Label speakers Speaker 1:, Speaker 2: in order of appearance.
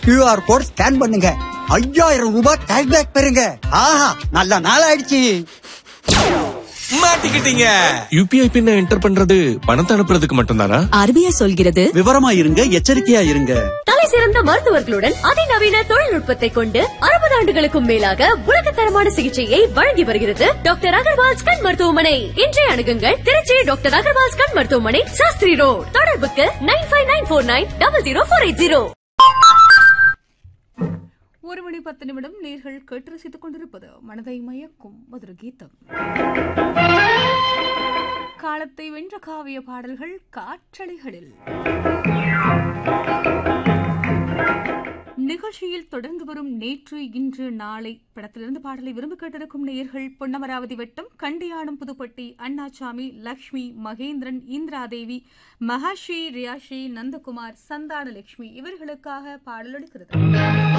Speaker 1: QR code scan பண்ணுங்க ஐயாயிரம் ரூபாய் கேஷ்பேக் பெறுங்க ஆஹா நல்ல நாள் ஆயிடுச்சு
Speaker 2: மாட்டிக்கிட்டீங்க யூபிஐ பின்ன என்டர் பண்றது பணத்தை அனுப்புறதுக்கு மட்டும்தானா
Speaker 3: ஆர்பிஐ சொல்கிறது
Speaker 1: விவரமா இருங்க எச்சரிக்கையா இருங்க
Speaker 4: தலை சிறந்த மருத்துவர்களுடன் அதிநவீன தொழில்நுட்பத்தை கொண்டு அறுபது ஆண்டுகளுக்கும் மேலாக உலகத்தரமான சிகிச்சையை வழங்கி வருகிறது டாக்டர் அகர்வால்ஸ் கண் மருத்துவமனை இன்றைய அணுகுங்கள் திருச்சி டாக்டர் அகர்வால்ஸ் கண் மருத்துவமனை சாஸ்திரி ரோட் தொடர்புக்கு nine five nine four nine double zero four eight zero
Speaker 5: ஒரு மணி பத்து நிமிடம் நேர்கள் கேட்டு ரசித்துக் கொண்டிருப்பது மனதை மயக்கும் மதுர கீதம் காலத்தை வென்ற காவிய பாடல்கள் காற்றலைகளில் நிகழ்ச்சியில் தொடர்ந்து வரும் நேற்று இன்று நாளை படத்திலிருந்து பாடலை விரும்பி கேட்டிருக்கும் நேயர்கள் பொன்னமராவதி வட்டம் கண்டியானம் புதுப்பட்டி அண்ணாசாமி லக்ஷ்மி மகேந்திரன் இந்திராதேவி மகாஸ்ரீ ரியாஸ்ரீ நந்தகுமார் சந்தான லட்சுமி இவர்களுக்காக பாடல் எடுக்கிறது